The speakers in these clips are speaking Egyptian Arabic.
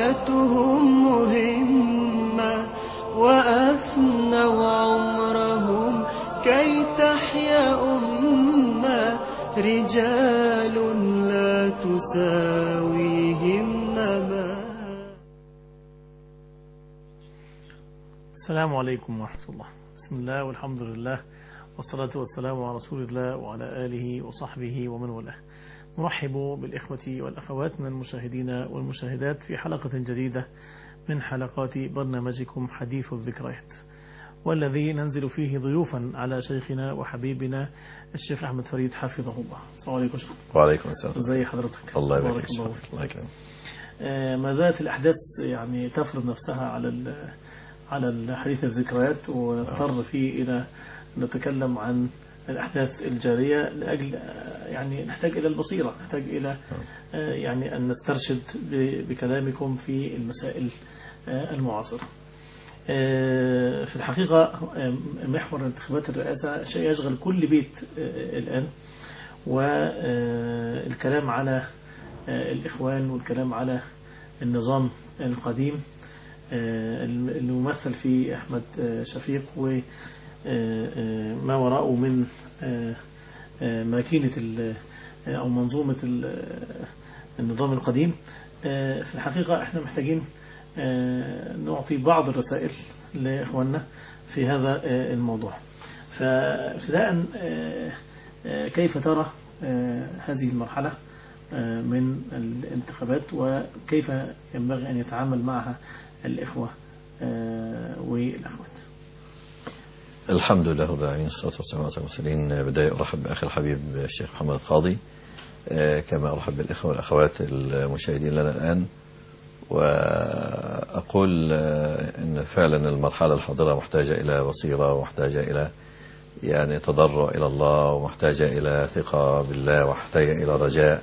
حياتهم مهمة وأفنوا عمرهم كي تحيا أمة رجال لا تساويهم ما السلام عليكم ورحمة الله بسم الله والحمد لله والصلاة والسلام على رسول الله وعلى آله وصحبه ومن والاه نرحب بالإخوة والأخوات من المشاهدين والمشاهدات في حلقة جديدة من حلقات برنامجكم حديث الذكريات والذي ننزل فيه ضيوفا على شيخنا وحبيبنا الشيخ أحمد فريد حفظه الله السلام عليكم شيخ وعليكم السلام ازي حضرتك الله يبارك بارك فيك الله فيك الله يكرمك آه، ما زالت الأحداث يعني تفرض نفسها على ال- على الحديث الذكريات ونضطر فيه إلى نتكلم عن الأحداث الجارية لأجل آه، يعني نحتاج إلى البصيرة نحتاج إلى آه، يعني أن نسترشد ب- بكلامكم في المسائل آه، المعاصرة آه، في الحقيقة آه، محور انتخابات الرئاسة شيء يشغل كل بيت آه، الآن والكلام على آه، الإخوان والكلام على النظام القديم آه، الممثل في أحمد آه، شفيق وما وراءه من آه، آه، ماكينة ال- أو منظومة ال- النظام القديم آه، في الحقيقة احنا محتاجين آه، نعطي بعض الرسائل لإخواننا في هذا آه، الموضوع فابتداء آه، آه، كيف ترى آه، هذه المرحلة آه، من الانتخابات وكيف ينبغي أن يتعامل معها الإخوة آه، والأخوات الحمد لله رب العالمين والصلاة والسلام على المرسلين بداية أرحب بأخي الحبيب الشيخ محمد القاضي آه، كما أرحب بالإخوة والأخوات المشاهدين لنا الآن وأقول آه، أن فعلا المرحلة الحاضرة محتاجة إلى بصيرة ومحتاجة إلى يعني تضرع إلى الله ومحتاجة إلى ثقة بالله ومحتاجة إلى رجاء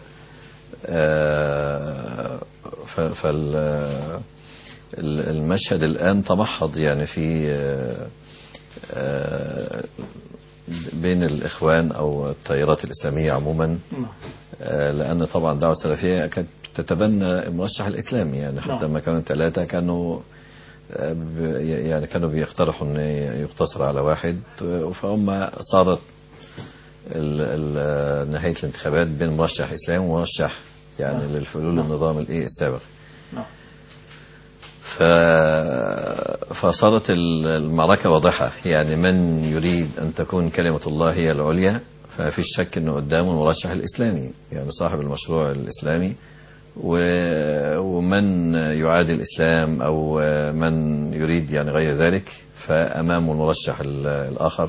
آه، ف- فال ال- المشهد الآن تمحض يعني في آه، آه، بين الإخوان أو التيارات الإسلامية عموما نعم آه، لأن طبعا الدعوة السلفية كانت تتبنى المرشح الإسلامي يعني حتى نعم. لما كانوا ثلاثة كانوا آه، ب- يعني كانوا بيقترحوا أن يقتصر على واحد آه، فهم صارت ال- ال- نهاية الانتخابات بين مرشح إسلامي ومرشح يعني نعم. للفلول نعم. النظام الإيه السابق نعم ف... فصارت ال- المعركة واضحة يعني من يريد أن تكون كلمة الله هي العليا فما فيش شك أنه قدامه المرشح الإسلامي يعني صاحب المشروع الإسلامي و... ومن يعادي الإسلام أو من يريد يعني غير ذلك فأمامه المرشح ال- الآخر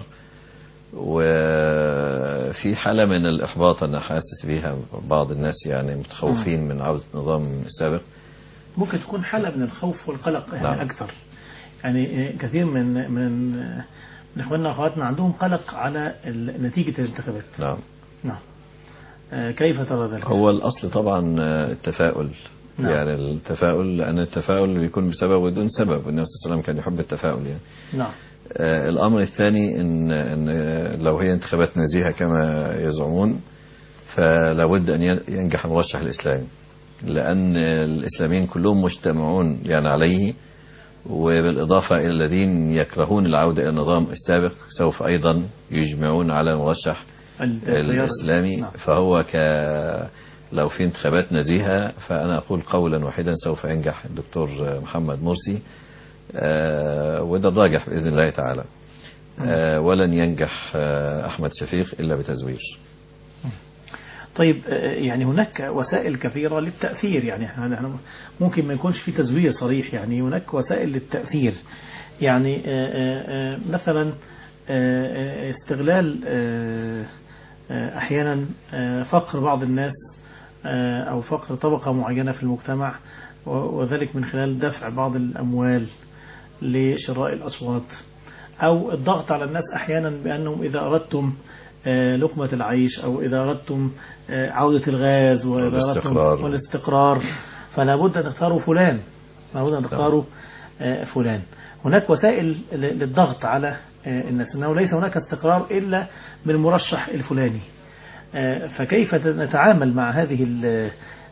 وفي حالة من الإحباط أنا حاسس بيها بعض الناس يعني متخوفين من عودة النظام السابق ممكن تكون حالة من الخوف والقلق يعني نعم. أكثر يعني كثير من من من إخواننا وأخواتنا عندهم قلق على ال- نتيجة الانتخابات نعم نعم آه، كيف ترى ذلك؟ هو الأصل طبعا آه، التفاؤل نعم. يعني التفاؤل لأن التفاؤل بيكون بسبب ودون سبب والنبي صلى الله عليه وسلم كان يحب التفاؤل يعني نعم آه، الأمر الثاني إن, إن لو هي انتخابات نزيهة كما يزعمون فلا بد أن ين- ينجح المرشح الإسلامي لأن الإسلاميين كلهم مجتمعون يعني عليه وبالإضافة إلى الذين يكرهون العودة إلى النظام السابق سوف أيضا يجمعون على المرشح التيار الإسلامي نعم. فهو ك لو في انتخابات نزيهة فأنا أقول قولا واحدا سوف ينجح الدكتور محمد مرسي آه، وده الراجح بإذن الله تعالى آه، ولن ينجح آه، أحمد شفيق إلا بتزوير طيب آه، يعني هناك وسائل كثيرة للتأثير يعني احنا إحنا ممكن ما يكونش في تزوير صريح يعني هناك وسائل للتأثير يعني آه، آه، آه، مثلا آه، آه، استغلال آه، آه، أحيانا آه، فقر بعض الناس آه، أو فقر طبقة معينة في المجتمع و- وذلك من خلال دفع بعض الأموال لشراء الأصوات أو الضغط على الناس أحيانا بأنهم إذا أردتم آه، لقمة العيش أو إذا أردتم آه، عودة الغاز وإذا أردتم والاستقرار. والاستقرار فلا بد أن تختاروا فلان لا بد أن تختاروا آه، فلان هناك وسائل ل- للضغط على آه، الناس أنه ليس هناك استقرار إلا بالمرشح الفلاني آه، فكيف نتعامل مع هذه ال-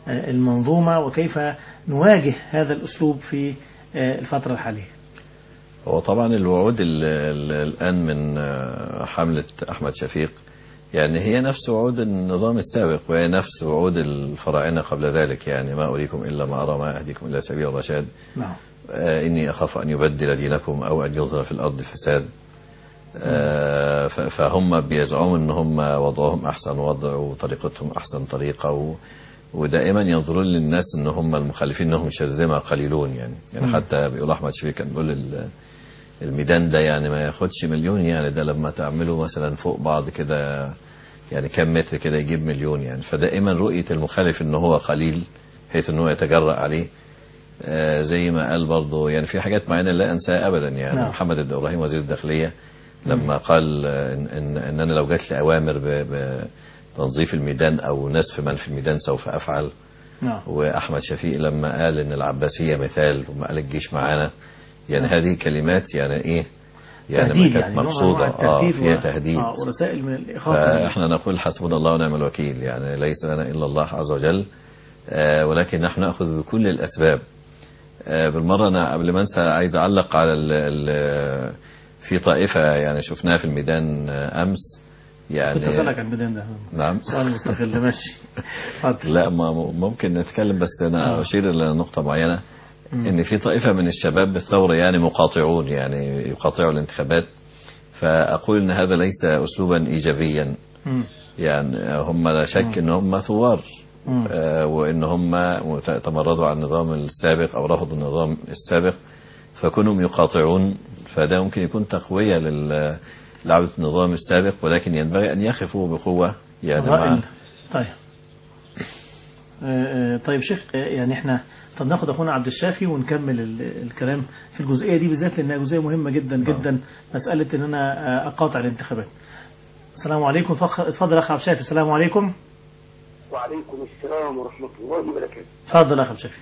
آه، المنظومة وكيف نواجه هذا الأسلوب في آه، الفترة الحالية هو طبعا الوعود ال- ال- الآن من آه، حملة أحمد شفيق يعني هي نفس وعود النظام السابق وهي نفس وعود الفراعنة قبل ذلك يعني ما أريكم إلا ما أرى ما أهديكم إلا سبيل الرشاد نعم آه، إني أخاف أن يبدل دينكم أو أن يظهر في الأرض الفساد آه، ف- فهم بيزعموا ان هم وضعهم احسن وضع وطريقتهم احسن طريقه و ودائما ينظرون للناس ان هم المخالفين انهم شرذمه قليلون يعني يعني مم. حتى بيقول احمد شفيق كان بيقول ال- الميدان ده يعني ما ياخدش مليون يعني ده لما تعمله مثلا فوق بعض كده يعني كم متر كده يجيب مليون يعني فدائما رؤيه المخالف ان هو قليل بحيث ان هو يتجرأ عليه آه، زي ما قال برضه يعني في حاجات معينه لا انساها ابدا يعني نعم. محمد ابراهيم وزير الداخليه لما قال آه، ان ان, إن انا لو جات لي اوامر ب- بتنظيف الميدان او نسف من في الميدان سوف افعل نعم واحمد شفيق لما قال ان العباسيه مثال وما قال الجيش معانا يعني نعم. هذه كلمات يعني ايه يعني ما تهديد كانت يعني نوع من مقصوده أنواع اه التهديد فيها و- تهديد آه ورسائل من الإخافة فاحنا نقول حسبنا الله ونعم الوكيل يعني ليس لنا الا الله عز وجل آه، ولكن نحن ناخذ بكل الاسباب آه، بالمره انا قبل ما انسى عايز اعلق على ال ال في طائفه يعني شفناها في الميدان آه، امس يعني كنت أسألك عن البداية ده نعم سؤال مستقل ماشي اتفضل لا ما ممكن نتكلم بس انا آه. اشير الى نقطه معينه مم. ان في طائفه من الشباب بالثوره يعني مقاطعون يعني يقاطعوا الانتخابات فاقول ان هذا ليس اسلوبا ايجابيا مم. يعني هم لا شك ان هم ثوار مم. آه، وان هم مت- تمردوا على النظام السابق او رفضوا النظام السابق فكونهم يقاطعون فده ممكن يكون تقوية لل- لعودة النظام السابق ولكن ينبغي ان يخفوا بقوة يعني الرأي مع ال- طيب آه، آه، طيب شيخ آه، يعني احنا طب ناخد اخونا عبد الشافي ونكمل ال- الكلام في الجزئيه دي بالذات لانها جزئيه مهمه جدا جدا مساله ان انا آه، اقاطع الانتخابات. السلام عليكم فخ- اتفضل اخ عبد الشافي السلام عليكم وعليكم السلام ورحمة الله وبركاته اتفضل اخ عبد الشافي.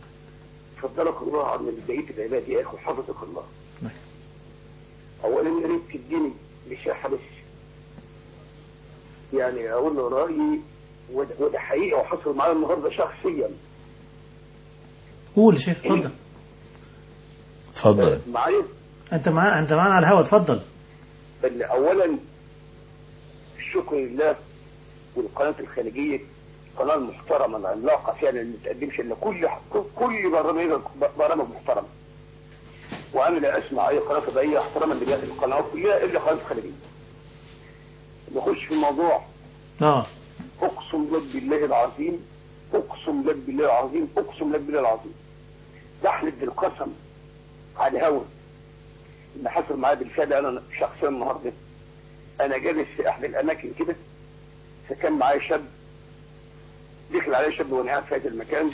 فضلك الله عن بقية العباد يا أخي وحفظك الله نعم. أولا يا ريت تديني مساحة بس يعني أقول له رأيي وده وده حقيقة وحصل معايا النهاردة شخصيا قول يا شيخ اتفضل اتفضل معايا انت معانا انت معانا على الهواء اتفضل. بل أولا الشكر لله والقناة الخليجية القناة المحترمة العملاقة فعلا اللي ما بتقدمش إلا كل كل برامج برامج محترمة وأنا لا أسمع أي قناة فضائية احتراما لباقي القنوات كلها إلا قناة الخليجية نخش في الموضوع اه أقسم لك بالله العظيم أقسم لك بالله العظيم أقسم لك بالله العظيم بحلف بالقسم على الهوى اللي حصل معايا بالفعل أنا شخصيا النهارده أنا جالس في أحد الأماكن كده فكان معايا شاب دخل عليا شاب وأنا قاعد في هذا المكان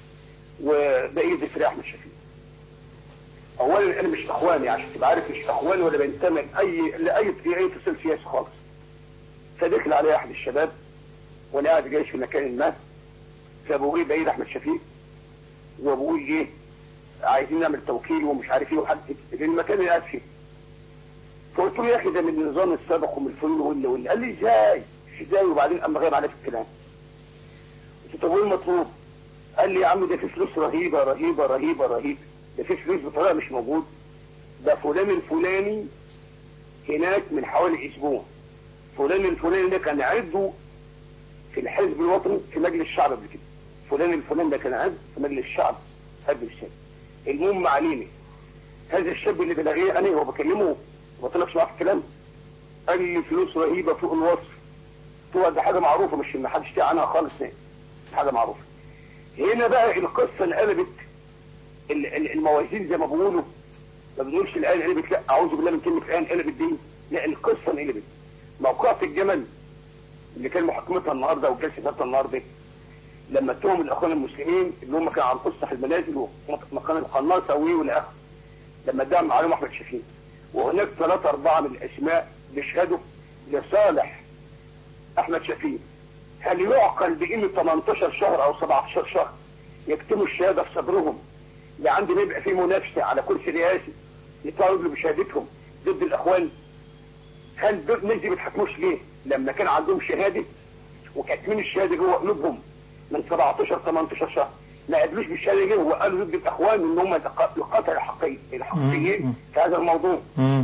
وبقيت في أحمد شفيق أولا أنا مش إخواني عشان تبقى عارف مش إخواني ولا بنتمي لأي لأي أي اتصال سياسي خالص فدخل عليا أحد الشباب وانا قاعد جايش في مكان ما فابوه ايه بعيد احمد شفيق وابوه ايه عايزين نعمل توكيل ومش عارف ايه وحد في المكان اللي قاعد فيه فقلت له يا اخي ده من النظام السابق ومن الفلول واللي واللي قال لي ازاي ازاي وبعدين قام غايب عليه في الكلام قلت له طب وايه المطلوب قال لي يا عم ده في فلوس رهيبه رهيبه رهيبه رهيبه ده في فلوس بطريقه مش موجود ده فلان الفلاني هناك من حوالي اسبوع فلان الفلاني ده كان عضو في الحزب الوطني في مجلس الشعب قبل كده فلان الفلان ده كان عضو في مجلس الشعب قبل السنة المهم عليني هذا الشاب اللي بلاغيه انا هو بكلمه ما طلعش معاه في الكلام قال لي فلوس رهيبه فوق الوصف فوق ده حاجه معروفه مش ما حدش تعي عنها خالص يعني. حاجه معروفه هنا بقى القصه انقلبت ال- ال- الموازين زي ما بيقولوا ما بنقولش الان انقلبت لا اعوذ بالله من كلمه الان انقلبت دي لا القصه انقلبت موقعة الجمل اللي كان محاكمتها النهارده والجلسه بتاعتها النهارده لما اتهم الاخوان المسلمين اللي هم كانوا على مسطح المنازل ومكان القناصه وي والى اخره لما ادعم عليهم احمد شفيق وهناك ثلاثة أربعة من الأسماء بيشهدوا لصالح أحمد شفيق هل يعقل بقيمة 18 شهر أو 17 شهر يكتموا الشهادة في صدرهم لعند ما يبقى في منافسة على كرسي رئاسي يطلعوا يقولوا بشهادتهم ضد الأخوان هل دول الناس دي بيتحكموش ليه؟ لما كان عندهم شهادة وكاتمين الشهادة جوه قلوبهم من 17 18 شهر ما قابلوش بالشهاده دي وقالوا ضد الاخوان ان هم يقاتلوا الحقيقي مم. الحقيقيين في هذا الموضوع مم.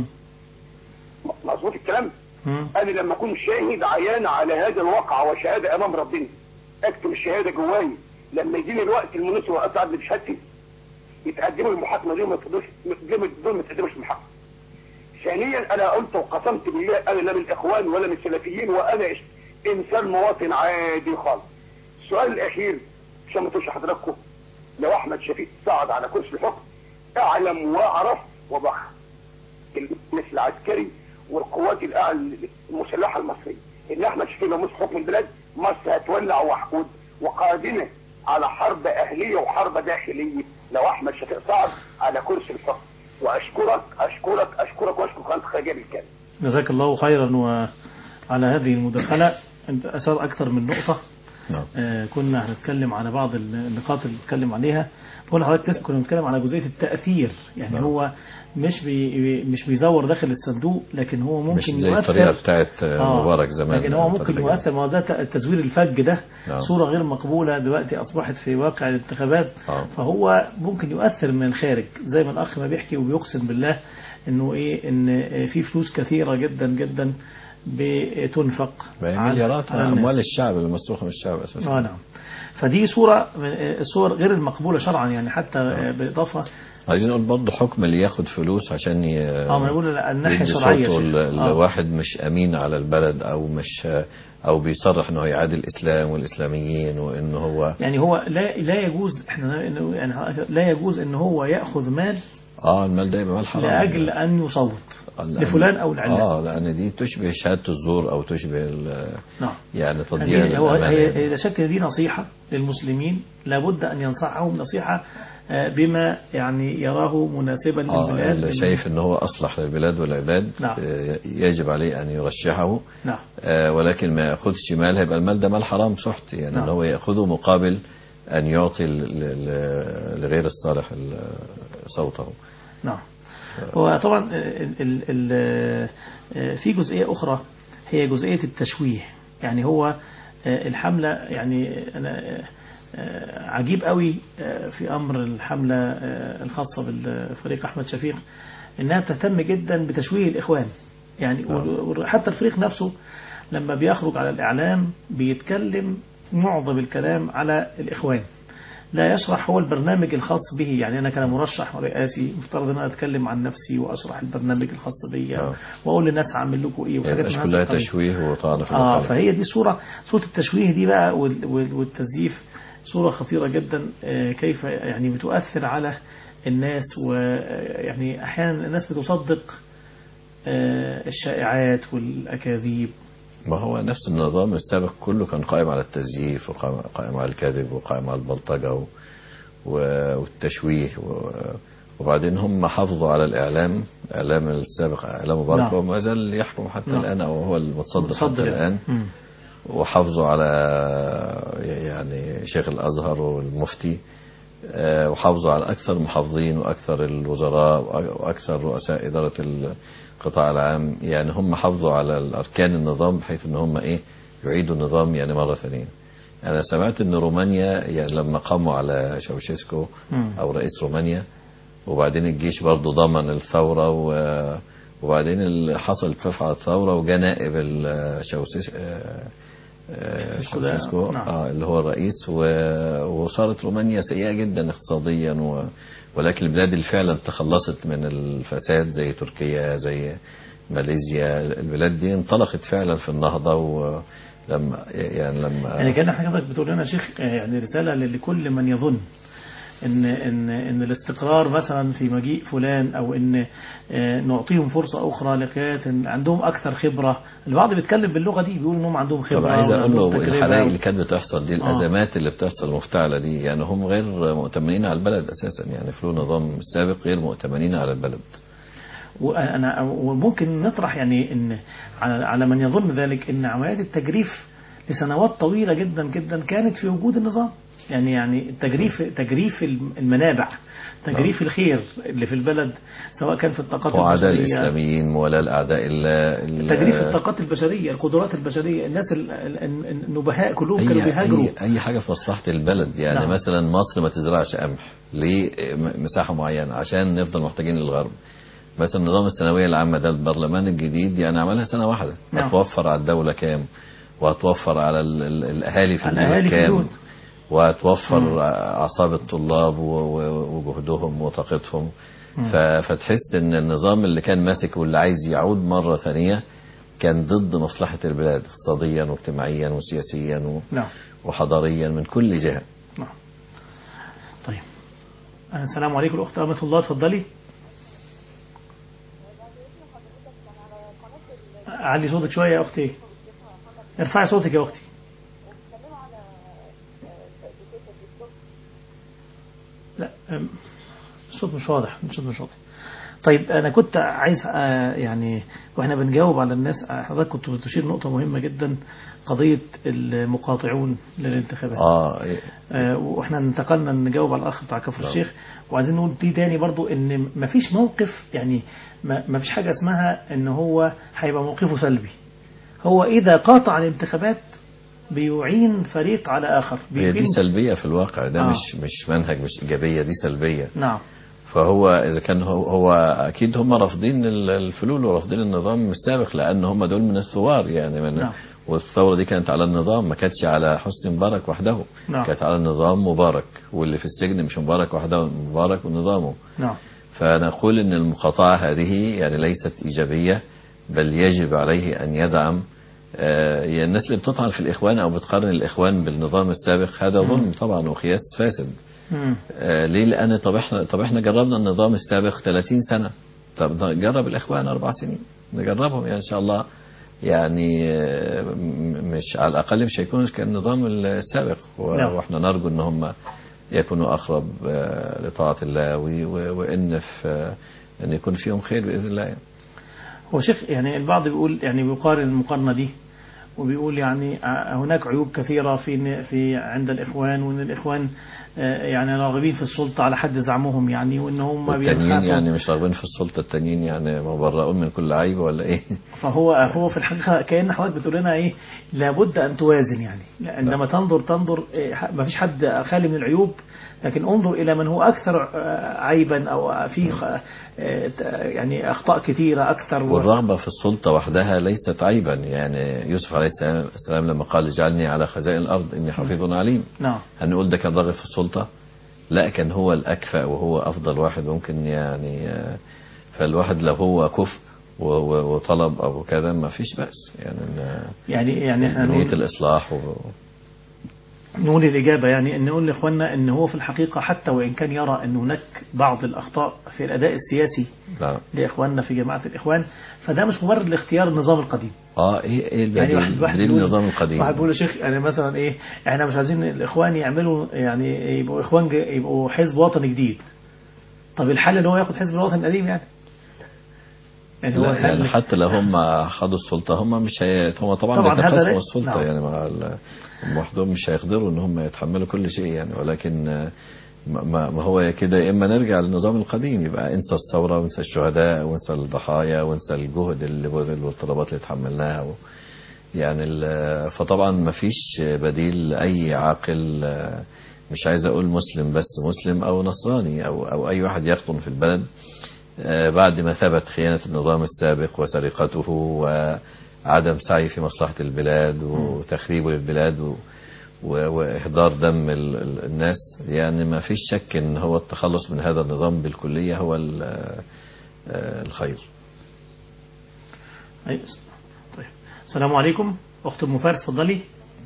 مظبوط الكلام مم. انا لما اكون شاهد عيان على هذا الواقع وشهاده امام ربنا اكتب الشهاده جواي لما يجيني الوقت المناسب واسعد بشهادتي يتقدموا المحاكمه دي وما يتقدموش دول ما يتقدموش المحاكمه. ثانيا انا قلت وقسمت بالله انا لا من الاخوان ولا من السلفيين وانا انسان مواطن عادي خالص. السؤال الاخير عشان ما تقولش حضراتكم لو احمد شفيق صعد على كرسي الحكم اعلم واعرف وبخ المجلس العسكري والقوات الأعلى المسلحه المصريه ان احمد شفيق لو مسك حكم البلاد مصر هتولع وحقود وقادمه على حرب اهليه وحرب داخليه لو احمد شفيق صعد على كرسي الحكم واشكرك اشكرك اشكرك واشكر قناه الخارجيه بالكامل جزاك الله خيرا وعلى هذه المداخلة أنت أثار أكثر من نقطة نعم آه، كنا هنتكلم على بعض النقاط اللي بنتكلم عليها بقول لحضرتك لسه كنا بنتكلم على جزئيه التاثير يعني نعم. هو مش بي مش بيزور داخل الصندوق لكن هو ممكن مش زي يؤثر الطريقة بتاعت آه، مبارك زمان لكن هو ممكن طريقة يؤثر ما هو ده ت- التزوير الفج ده نعم. صوره غير مقبوله دلوقتي اصبحت في واقع الانتخابات آه. فهو ممكن يؤثر من الخارج زي ما الاخ ما بيحكي وبيقسم بالله انه ايه ان في فلوس كثيره جدا جدا بتنفق ما هي على- مليارات على الناس. أموال الشعب اللي مسروقة من الشعب أساسا اه نعم فدي صورة من الصور غير المقبولة شرعا يعني حتى بالإضافة عايزين نقول برضه حكم اللي ياخد فلوس عشان ي... اه ما أنا بقول الناحية يدي الشرعية صوته شيخ. ل- آه. لواحد مش امين على البلد او مش او بيصرح انه يعادي الاسلام والاسلاميين وانه هو يعني هو لا لا يجوز احنا يعني لا يجوز ان هو ياخذ مال اه المال ده يبقى مال حرام لاجل ان يصوت لأن- لفلان او لعلان اه لان دي تشبه شهاده الزور او تشبه ال- نعم يعني تضييع يعني هو الامانه هي يعني. هي لا شك إن دي نصيحة للمسلمين لابد أن ينصحهم نصيحة آه، بما يعني يراه مناسبا اه للبلاد اللي شايف ان هو اصلح للبلاد والعباد نعم. آه، يجب عليه ان يرشحه نعم آه، ولكن ما ياخذش مال هيبقى المال ده مال حرام سحت يعني نعم. ان هو ياخذه مقابل ان يعطي ل- ل- لغير الصالح ال- صوته نعم هو طبعا ال ال ال في جزئية أخرى هي جزئية التشويه يعني هو الحملة يعني أنا عجيب قوي في أمر الحملة الخاصة بالفريق أحمد شفيق إنها بتهتم جدا بتشويه الإخوان يعني وحتى الفريق نفسه لما بيخرج على الإعلام بيتكلم معظم الكلام على الإخوان لا يشرح هو البرنامج الخاص به يعني أنا كمرشح رئاسي مفترض أن أنا أتكلم عن نفسي وأشرح البرنامج الخاص بي آه. وأقول للناس هعمل لكم إيه وحاجات يبقاش من هذا كلها القبيل. تشويه وطعن في آه المخالف. فهي دي صورة صورة التشويه دي بقى وال- وال- والتزييف صورة خطيرة جدا آه، كيف يعني بتؤثر على الناس ويعني أحيانا الناس بتصدق آه، الشائعات والأكاذيب ما هو نفس النظام السابق كله كان قائم على التزييف وقائم على الكذب وقائم على البلطجة و- و- والتشويه و- وبعدين هم حافظوا على الإعلام إعلام السابق إعلام مبارك نعم. وما زال يحكم حتى نعم. الآن أو هو المتصدر حتى متصدر الآن مم. وحافظوا على يعني شيخ الأزهر والمفتي آه، وحافظوا على أكثر المحافظين وأكثر الوزراء وأ- وأكثر رؤساء إدارة القطاع العام يعني هم حافظوا على الأركان النظام بحيث أن هم إيه يعيدوا النظام يعني مرة ثانية أنا سمعت أن رومانيا يعني لما قاموا على شاوشيسكو مم. أو رئيس رومانيا وبعدين الجيش برضه ضمن الثورة و وبعدين اللي حصل التفاف على الثورة وجاء نائب الشاوسيس آه، آه، شاوسيسكو ده، شاوسيسكو نعم. آه اللي هو الرئيس و- وصارت رومانيا سيئة جدا اقتصاديا و... ولكن البلاد اللي فعلا تخلصت من الفساد زي تركيا زي ماليزيا البلاد دي انطلقت فعلا في النهضة ولما يعني لما يعني كان حضرتك بتقول لنا يا شيخ آه، يعني رسالة لكل من يظن ان ان ان الاستقرار مثلا في مجيء فلان او ان آه، نعطيهم فرصه اخرى لقيادة إن عندهم اكثر خبره البعض بيتكلم باللغه دي بيقول انهم عندهم خبره طب عايز اقول وعندهم له تجربة الحرائق و- اللي كانت بتحصل دي الازمات اللي بتحصل المفتعله دي يعني هم غير مؤتمنين على البلد اساسا يعني في النظام السابق غير مؤتمنين على البلد وانا وممكن نطرح يعني ان على على من يظن ذلك ان عمليات التجريف لسنوات طويله جدا جدا كانت في وجود النظام يعني يعني تجريف تجريف المنابع تجريف الخير اللي في البلد سواء كان في الطاقات وعداء البشرية الإسلاميين ولا الأعداء الله ال- تجريف الطاقات البشرية القدرات البشرية الناس ال- ال- النبهاء كلهم كانوا أي, بيهاجروا أي, أي حاجة في مصلحة البلد يعني نعم. مثلا مصر ما تزرعش قمح لمساحة معينة عشان نفضل محتاجين للغرب مثلا نظام الثانوية العامة ده البرلمان الجديد يعني عملها سنة واحدة نعم. هتوفر على الدولة كام وهتوفر على ال- ال- الأهالي في على البلد الأهالي في كام البلد. وهتوفر أعصاب الطلاب و- و- وجهدهم وطاقتهم ف- فتحس ان النظام اللي كان ماسك واللي عايز يعود مرة ثانية كان ضد مصلحة البلاد اقتصاديا واجتماعيا وسياسيا و- نعم وحضاريا من كل جهة نعم طيب آه، السلام عليكم الأخت أمة الله اتفضلي علي صوتك شوية يا أختي ارفعي صوتك يا أختي لا أم، الصوت مش واضح الصوت مش واضح طيب أنا كنت عايز آه، يعني وإحنا بنجاوب على الناس آه، حضرتك كنت بتشير نقطة مهمة جدا قضية المقاطعون للانتخابات اه إيه. آه، واحنا انتقلنا نجاوب على الاخ بتاع كفر الشيخ وعايزين نقول دي تاني برضو ان مفيش موقف يعني ما- مفيش حاجة اسمها ان هو هيبقى موقفه سلبي هو اذا قاطع الانتخابات بيعين فريق على اخر هي دي بيبين- سلبية في الواقع ده آه. مش مش منهج مش إيجابية دي سلبية نعم فهو إذا كان هو, هو أكيد هم رافضين ال- الفلول ورافضين النظام السابق لأن هم دول من الثوار يعني من نعم. والثورة دي كانت على النظام ما كانتش على حسني مبارك وحده نعم. كانت على النظام مبارك واللي في السجن مش مبارك وحده مبارك ونظامه نعم فنقول ان المقاطعة هذه يعني ليست إيجابية بل يجب عليه أن يدعم آه، يعني الناس اللي بتطعن في الإخوان أو بتقارن الإخوان بالنظام السابق هذا ظلم طبعا وقياس فاسد مم. آه، ليه لأن طب احنا طب احنا جربنا النظام السابق 30 سنة طب نجرب الإخوان أربع سنين نجربهم يعني إن شاء الله يعني آه، م- مش على الأقل مش هيكونوا كالنظام السابق و- نعم. واحنا نرجو ان هم يكونوا أقرب آه، لطاعة الله و- و- وإن في آه، أن يكون فيهم خير بإذن الله يعني. هو شيخ يعني البعض بيقول يعني بيقارن المقارنة دي وبيقول يعني ع- هناك عيوب كثيرة في في عند الإخوان وإن الإخوان آه، يعني راغبين في السلطة على حد زعمهم يعني وإن هم والتانيين بيخافوا يعني مش راغبين في السلطة التانيين يعني مبرؤون من كل عيب ولا إيه فهو هو في الحقيقة كأن حضرتك بتقول لنا إيه لابد أن توازن يعني عندما تنظر تنظر إيه، ما فيش حد خالي من العيوب لكن انظر إلى من هو أكثر آه، عيبا أو فيه خ- آه، يعني أخطاء كثيرة أكثر و- والرغبة في السلطة وحدها ليست عيبا يعني يوسف عليه السلام السلام لما قال اجعلني على خزائن الأرض إني حفيظ عليم نعم هنقول ده كان راغب في السلطة لا كان هو الأكفأ وهو أفضل واحد ممكن يعني آه، فالواحد لو هو كفء و- و- وطلب أو كذا ما فيش بأس يعني إن- يعني يعني احنا نية نقول, الإصلاح و... نقول الإجابة يعني أن نقول لإخواننا أن هو في الحقيقة حتى وإن كان يرى أن هناك بعض الأخطاء في الأداء السياسي لا لإخواننا في جماعة الإخوان فده مش مبرر لاختيار النظام القديم اه ايه ايه يعني البديل واحد واحد بديل بيقول- النظام القديم واحد بيقول يا شيخ يعني مثلا ايه احنا مش عايزين الاخوان يعملوا يعني يبقوا اخوان ج- يبقوا حزب وطني جديد طب الحل ان هو ياخد حزب الوطني القديم يعني يعني هو لا يعني الحل حتى لو هم خدوا السلطة هم مش هي هم طبعا, طبعاً هذا بيتقاسموا لا- السلطة نعم. يعني مع ال... هم وحدهم مش هيقدروا ان هم يتحملوا كل شيء يعني ولكن آه، ما ما ما هو كده يا اما نرجع للنظام القديم يبقى انسى الثورة وانسى الشهداء وانسى الضحايا وانسى الجهد اللي بذل والطلبات اللي تحملناها و... يعني ال... فطبعا ما فيش بديل اي عاقل آه، مش عايز اقول مسلم بس مسلم او نصراني او او اي واحد يخطن في البلد آه، بعد ما ثبت خيانة النظام السابق وسرقته وعدم سعي في مصلحة البلاد وتخريبه للبلاد و- و- وإهدار دم ال- ال- الناس يعني ما فيش شك ان هو التخلص من هذا النظام بالكلية هو ال- آه، الخير أي- طيب السلام عليكم اخت ام فارس اتفضلي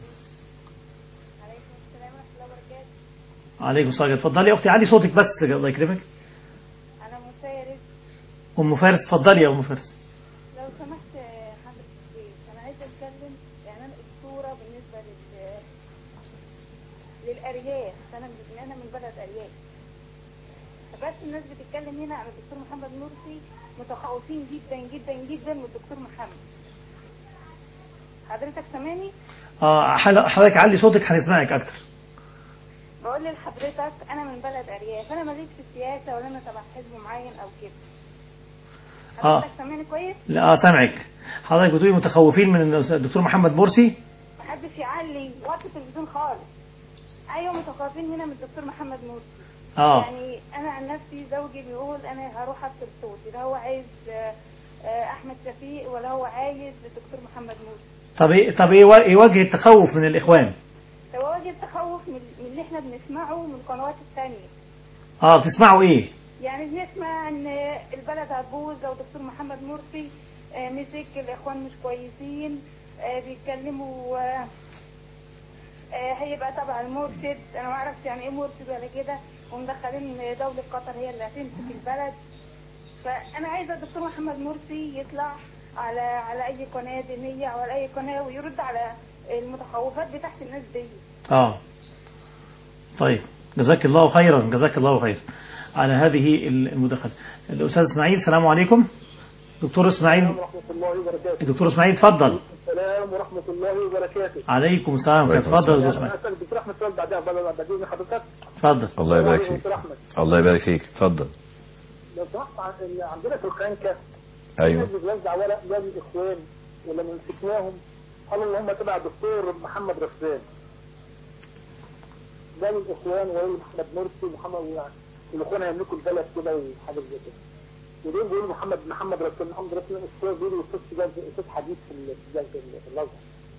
عليكم السلام ورحمة الله وبركاته عليكم السلام اتفضلي يا اختي علي صوتك بس الله يكرمك أنا مسيرة ام فارس اتفضلي يا ام فارس لو سمحت آه، حضرتك الشيخ أنا عايزة أتكلم يعني أنا الصورة بالنسبة لل للأرياف أنا من أنا من بلد أرياف بس الناس بتتكلم هنا عن الدكتور محمد مرسي متخوفين جدا جدا جدا من الدكتور محمد حضرتك سامعني؟ اه حل- حضرتك علي صوتك هنسمعك اكتر بقول لحضرتك انا من بلد ارياف انا ماليش في السياسه ولا انا تبع حزب معين او كده آه. حضرتك سامعني كويس لا اه سامعك حضرتك بتقولي متخوفين من الدكتور محمد مرسي محدش يعلي وقت التلفزيون خالص ايوه متخوفين هنا من الدكتور محمد مرسي اه يعني انا عن نفسي زوجي بيقول انا هروح افصل صوتي لا هو عايز آه، آه، احمد شفيق ولا هو عايز الدكتور محمد مرسي طب ايه طب ايه و- ايه وجه التخوف من الاخوان هو وجه التخوف من من اللي احنا بنسمعه من القنوات الثانيه اه بتسمعوا ايه يعني بنسمع ان البلد هتبوظ لو دكتور محمد مرسي آه، مسك الاخوان مش كويسين آه، بيتكلموا آه، آه، هيبقى تبع المرشد انا ما اعرفش يعني ايه مرشد ولا كده ومدخلين دولة قطر هي اللي هتمسك البلد فانا عايزه الدكتور محمد مرسي يطلع على على اي قناه دينيه او على اي قناه ويرد على المتخوفات بتاعت الناس دي اه طيب جزاك الله خيرا جزاك الله خيرا على هذه المداخلة الأستاذ إسماعيل السلام عليكم دكتور إسماعيل ورحمة الله وبركاته دكتور إسماعيل اتفضل السلام ورحمة الله وبركاته عليكم السلام وعليكم اتفضل يا أستاذ السلام. إسماعيل أنا أسأل دكتور أحمد سؤال بعدها بعد بعدين حضرتك اتفضل الله يبارك فيك دكتور أحمد الله يبارك فيك اتفضل لو سمحت عن- إن عندنا في الخانكة ايوه الناس بتوزع ورق لا للإخوان ولما مسكناهم قالوا إن هم تبع الدكتور محمد رسام لا للإخوان ولا لمحمد مرسي ومحمد والإخوان هيملكوا البلد كده وحاجة زي كده ودول بيقولوا محمد محمد رسام محمد رسام الشوية بيقولوا أستاذ سجاد أستاذ حديث في ال- في ال- في الأزهر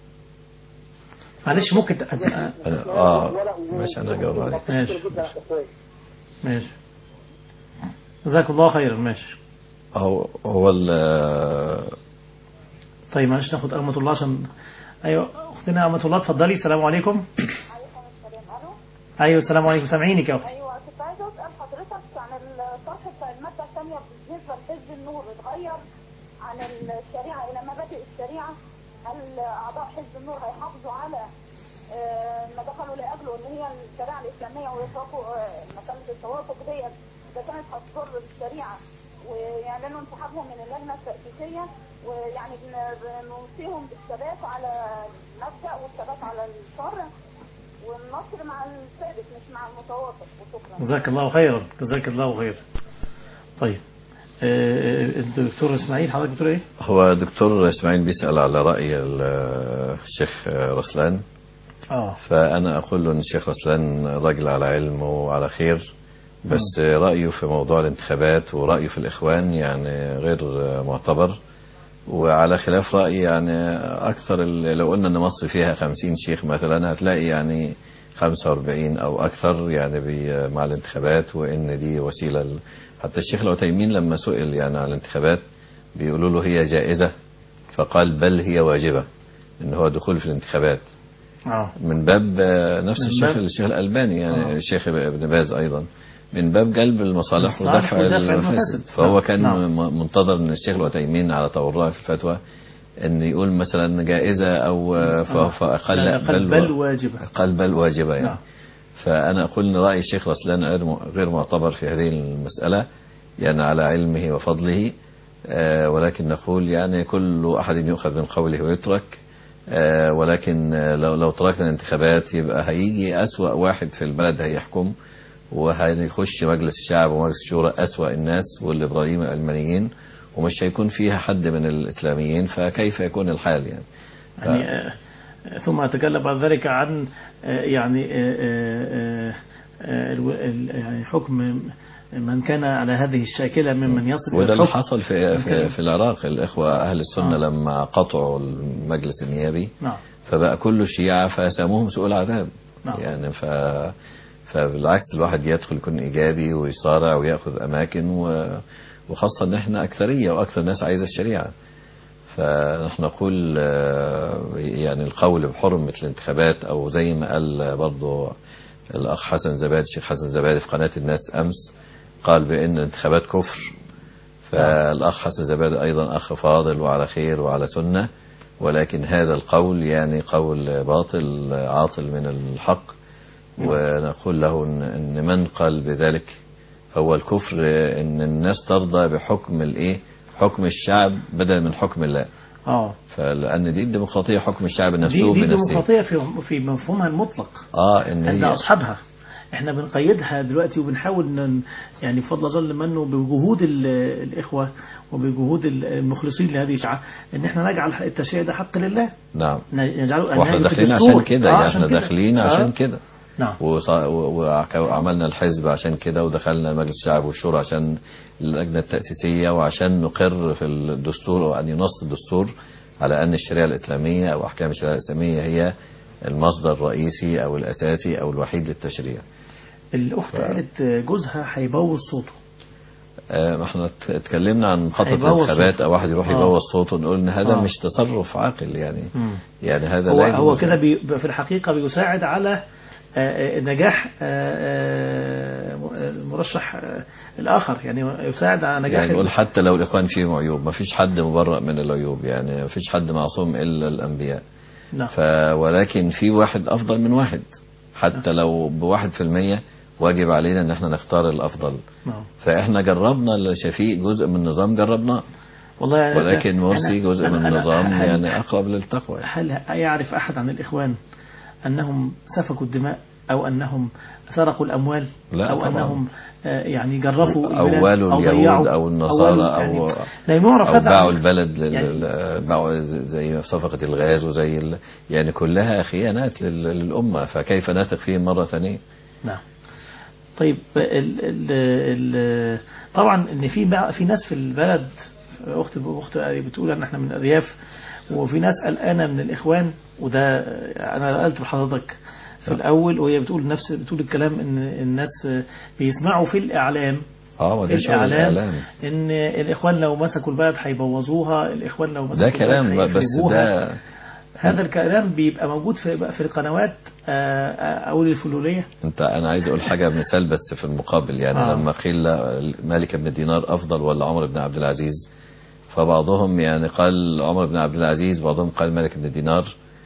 معلش ممكن ت- أنا- اه ماشي انا هجاوب عليك ماشي. جدا على الإخوان. ماشي جزاك الله خيرا ماشي هو هو ال- طيب معلش ناخد أمة الله عشان أيوة أختنا أمة الله اتفضلي السلام عليكم عليكم السلام الو أيوة السلام عليكم سامعينك يا أختي ايوه كنت عايزه اسال حضرتك عن الطرح بتاع الماده الثانيه بالنسبه لحزب النور اتغير عن الشريعه الى مبادئ الشريعه هل اعضاء حزب النور هيحافظوا على آه، ما دخلوا لاجله ان هي الشريعه الاسلاميه ويتركوا آه، مساله التوافق ديت اذا كانت هتضر بالشريعه ويعلنوا انسحابهم من اللجنه التاسيسيه ويعني بن- بنوصيهم بالثبات على المبدا والثبات على الشرع والنصر مع الثابت مش مع المتوافق وشكرا جزاك الله خيرا جزاك الله خيرا طيب آه، الدكتور إسماعيل حضرتك بتقول إيه؟ هو دكتور اسماعيل بيسأل على رأي ال- الشيخ رسلان آه فأنا أقول له أن الشيخ رسلان راجل على علم وعلى خير بس رأيه في موضوع الانتخابات ورأيه في الإخوان يعني غير معتبر وعلى خلاف رأي يعني أكثر ال- لو قلنا أن مصر فيها خمسين شيخ مثلا هتلاقي يعني 45 أو أكثر يعني بي- مع الانتخابات وإن دي وسيلة ل- حتى الشيخ العثيمين لما سئل يعني على الانتخابات بيقولوا له هي جائزة فقال بل هي واجبة إن هو دخول في الانتخابات آه من باب آه، نفس من الشيخ باب- الشيخ الألباني يعني آه. الشيخ ابن باز أيضا من باب جلب المصالح المصالح ودفع ودفع المفاسد المفاسد. فهو نعم. كان نعم. م- منتظر ان الشيخ العثيمين على تورعه في الفتوى ان يقول مثلا جائزة او آه، ف- آه. فقال لا، لا قال بل واجبة قال بل واجبة يعني نعم. فأنا أقول أن رأي الشيخ رسلان غير م- غير معتبر في هذه المسألة يعني على علمه وفضله آه، ولكن نقول يعني كل أحد يؤخذ من قوله ويترك آه، ولكن آه، لو لو تركنا الانتخابات يبقى هيجي أسوأ واحد في البلد هيحكم وهيخش مجلس الشعب ومجلس الشورى أسوأ الناس والليبراليين العلمانيين ومش هيكون فيها حد من الإسلاميين فكيف يكون الحال يعني يعني آه، ثم أتكلم بعد ذلك عن آه، يعني آه، آه، آه، الو- ال- يعني حكم من كان على هذه الشاكلة ممن يصل وده إلى اللي الحكم حصل في في, ممكن. في العراق الإخوة أهل السنة آه. لما قطعوا المجلس النيابي نعم فبقى كل الشيعة فسموهم سوء العذاب نعم. يعني ف فبالعكس الواحد يدخل يكون إيجابي ويصارع ويأخذ أماكن و... وخاصة إن إحنا أكثرية وأكثر ناس عايزة الشريعة فنحن نقول آه، يعني القول بحرمة الانتخابات أو زي ما قال برضو الأخ حسن زبادي الشيخ حسن زبادي في قناة الناس أمس قال بأن الانتخابات كفر فالأخ حسن زبادي أيضا أخ فاضل وعلى خير وعلى سنة ولكن هذا القول يعني قول باطل عاطل من الحق ونقول له إن- إن من قال بذلك هو الكفر إن الناس ترضى بحكم الإيه حكم الشعب بدل من حكم الله اه فلأن دي الديمقراطية حكم الشعب دي نفسه دي بنفسه ديمقراطية في في مفهومها المطلق اه ان عند هي أصحابها احنا بنقيدها دلوقتي وبنحاول ن- يعني بفضل ظل منه بجهود ال- الإخوة وبجهود المخلصين لهذه الشعة ان احنا نجعل التشريع ده حق لله نعم نجعله واحنا نجعله في داخلين الدستور. عشان كده آه، يعني عشان احنا كده. داخلين آه، عشان كده نعم وص- و- وع- وعملنا الحزب عشان كده ودخلنا مجلس الشعب والشورى عشان اللجنة التأسيسية وعشان نقر في الدستور أو أن ينص الدستور على أن الشريعة الإسلامية أو أحكام الشريعة الإسلامية هي المصدر الرئيسي أو الأساسي أو الوحيد للتشريع الأخت قالت جوزها هيبوظ صوته آه، ما احنا ات- اتكلمنا عن خطة هيبوظ الانتخابات صوته. أو واحد يروح آه. يبوظ صوته نقول إن هذا آه. مش تصرف عاقل يعني مم. يعني هذا هو لا يجوز. هو كده بي في الحقيقة بيساعد على آه، آه، نجاح آه، آه، المرشح آه، الآخر يعني يساعد على نجاح يعني نقول حتى لو الإخوان فيهم عيوب ما فيش حد مبرأ من العيوب يعني ما فيش حد معصوم إلا الأنبياء نعم ف ولكن في واحد أفضل من واحد حتى لو بواحد في المية واجب علينا ان احنا نختار الافضل نعم. فاحنا جربنا الشفيق جزء من النظام جربناه والله يعني ولكن أنا- مرسي جزء أنا- من أنا- النظام هل- يعني اقرب للتقوى هل يعرف أحد عن الإخوان أنهم سفكوا الدماء أو أنهم سرقوا الأموال لا أو طبعاً. أنهم آه، يعني جرفوا أو البلاد والوا اليهود ضيعوا أو النصارى والوا- أو يعني لا يعرف أو هذا باعوا عن- البلد لل... يعني- لل- باعوا زي صفقة الغاز وزي ال... يعني كلها خيانات لل... للأمة فكيف نثق فيهم مرة ثانية نعم طيب ال ال ال طبعا ان في بقى في ناس في البلد اخت اخت بتقول ان احنا من الارياف وفي ناس قلقانه من الاخوان وده انا قلت لحضرتك في الاول وهي بتقول نفس بتقول الكلام ان الناس بيسمعوا في الاعلام اه ما في ده شغل الاعلام الإعلام ان الاخوان لو مسكوا البلد هيبوظوها الاخوان لو مسكوا ده البلد كلام بس هيخربوها. ده هذا الكلام بيبقى موجود في في القنوات آه، آه، او الفلوليه انت انا عايز اقول حاجه مثال بس في المقابل يعني آه. آه. لما قيل مالك بن دينار افضل ولا عمر بن عبد العزيز فبعضهم يعني قال عمر بن عبد العزيز بعضهم قال مالك بن دينار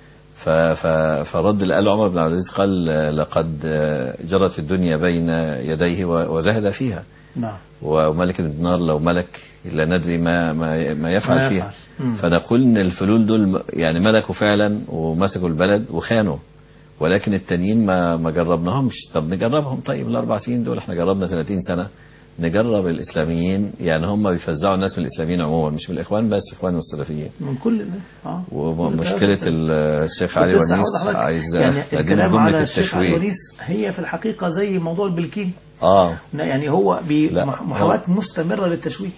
ف ف فرد اللي قال عمر بن عبد العزيز قال آه، لقد آه، جرت الدنيا بين يديه و- وزهد فيها نعم وملك بن دينار لو ملك لا ندري ما ما, ما يفعل ما فيها يفعل. مم. فنقول ان الفلول دول يعني ملكوا فعلا ومسكوا البلد وخانوا ولكن التانيين ما ما جربناهمش طب نجربهم طيب الاربع سنين دول احنا جربنا 30 سنه نجرب الاسلاميين يعني هم بيفزعوا الناس من الاسلاميين عموما مش من الاخوان بس الاخوان والسلفيين من كل اه ومشكله ال- الشيخ علي كنت لسه ونيس هقول لحضرتك، عايز يعني ادينا الكلام على جمله الشيخ علي التشويه ونيس هي في الحقيقة زي موضوع البلكين اه يعني هو بي- لا، مح- هو- محاولات مستمرة للتشويه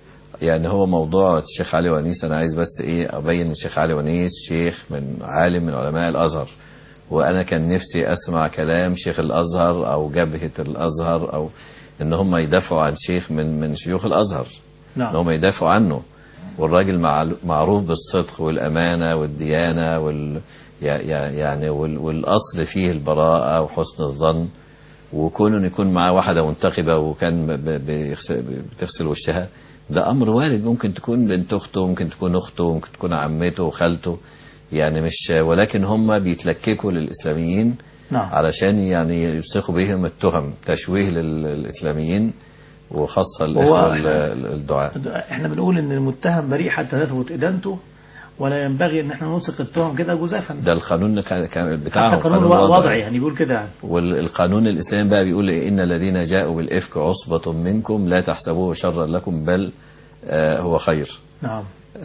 يعني هو موضوع الشيخ علي ونيس انا عايز بس ايه ابين الشيخ علي ونيس شيخ من عالم من علماء الازهر وانا كان نفسي اسمع كلام شيخ الازهر او جبهه الازهر او ان هم يدافعوا عن شيخ من من شيوخ الازهر ان نعم هم يدافعوا عنه والراجل معل- معروف بالصدق والامانه والديانه وال يع- يع- يعني وال- والاصل فيه البراءه وحسن الظن وكون إن يكون معاه واحدة منتخبة وكان ب- ب- بيغس- بتغسل وشها ده أمر وارد ممكن تكون بنت أخته ممكن تكون أخته ممكن تكون عمته وخالته يعني مش ولكن هم بيتلككوا للإسلاميين نعم علشان يعني يلصقوا بهم التهم تشويه لل- للإسلاميين وخاصة وهو الإخوة إحنا- ال- الدعاء احنا بنقول ان المتهم بريء حتى تثبت ادانته ولا ينبغي ان احنا نلصق التهم كده جزافا ده القانون كان- كان بتاعهم حتى قانون قانون وضعي يعني بيقول كده يعني والقانون الإسلامي بقى بيقول إيه إن الذين جاءوا بالإفك عصبة منكم لا تحسبوه شرا لكم بل آه هو خير نعم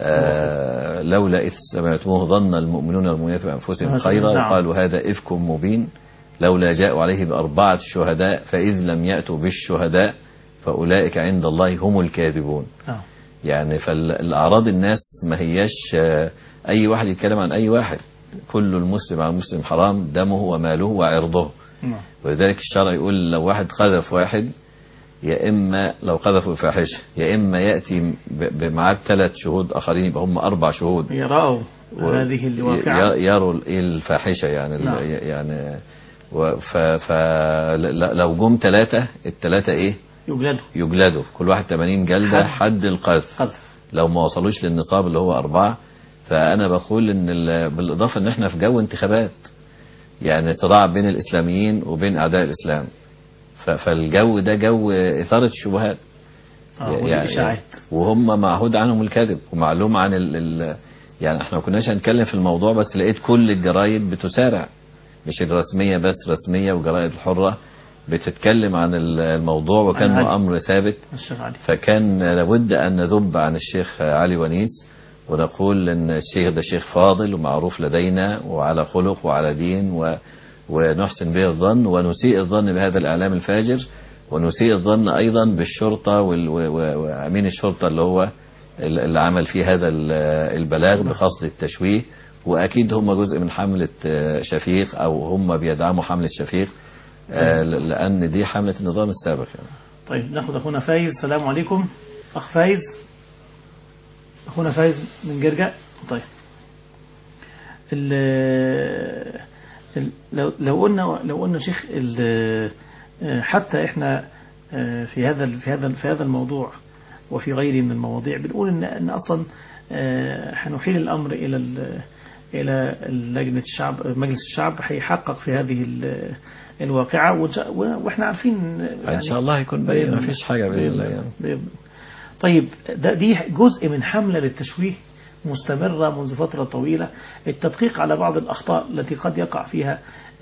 آه لولا إذ سمعتموه ظن المؤمنون والمؤمنات بأنفسهم خيرا نعم. وقالوا هذا إفك مبين لولا جاءوا عليه بأربعة شهداء فإذ لم يأتوا بالشهداء فأولئك عند الله هم الكاذبون نعم يعني فالأعراض الناس ما هياش آه، أي واحد يتكلم عن أي واحد كل المسلم على المسلم حرام دمه وماله وعرضه نعم ولذلك الشرع يقول لو واحد قذف واحد يا إما لو قذفوا بفاحشة يا إما يأتي ب- ب- معاه ثلاث شهود آخرين يبقى هم أربع شهود يرأوا و- هذه الواقعة ي- يروا ال- إيه الفاحشة يعني ال- نعم. يعني و- ف ف ل- لو جم ثلاثة الثلاثة إيه يجلدوا يجلدوا كل واحد 80 جلدة حد. حد القذف قذف لو ما وصلوش للنصاب اللي هو أربعة فأنا بقول إن ال- بالإضافة إن إحنا في جو انتخابات يعني صراع بين الإسلاميين وبين أعداء الإسلام ف- فالجو ده جو إثارة الشبهات اه يعني- والإشاعات وهم معهود عنهم الكذب ومعلوم عن ال ال يعني احنا ما كناش هنتكلم في الموضوع بس لقيت كل الجرايد بتسارع مش الرسمية بس رسمية وجرائد الحرة بتتكلم عن ال- الموضوع وكان عن علي. هو أمر ثابت الشيخ علي فكان لابد أن نذب عن الشيخ علي ونيس ونقول أن الشيخ ده شيخ فاضل ومعروف لدينا وعلى خلق وعلى دين و ونحسن به الظن ونسيء الظن بهذا الإعلام الفاجر ونسيء الظن أيضا بالشرطة وال- و- و- وأمين الشرطة اللي هو ال- اللي عمل فيه هذا ال- البلاغ بقصد التشويه وأكيد هم جزء من حملة آه، شفيق أو هم بيدعموا حملة شفيق آه، ل- لأن دي حملة النظام السابق يعني. طيب ناخد اخونا فايز السلام عليكم اخ فايز اخونا فايز من جرجا طيب ال ال- لو لو قلنا لو قلنا شيخ ال- حتى احنا آه، في هذا في هذا في هذا الموضوع وفي غيره من المواضيع بنقول ان ان اصلا آه، هنحيل الامر الى ال- الى لجنه الشعب مجلس الشعب هيحقق في هذه ال- الواقعه وإن- واحنا عارفين إن شاء الله هيكون بين ما فيش حاجة بإذن الله يعني. بإذن. طيب ده دي جزء من حملة للتشويه مستمرة منذ فترة طويلة التدقيق على بعض الأخطاء التي قد يقع فيها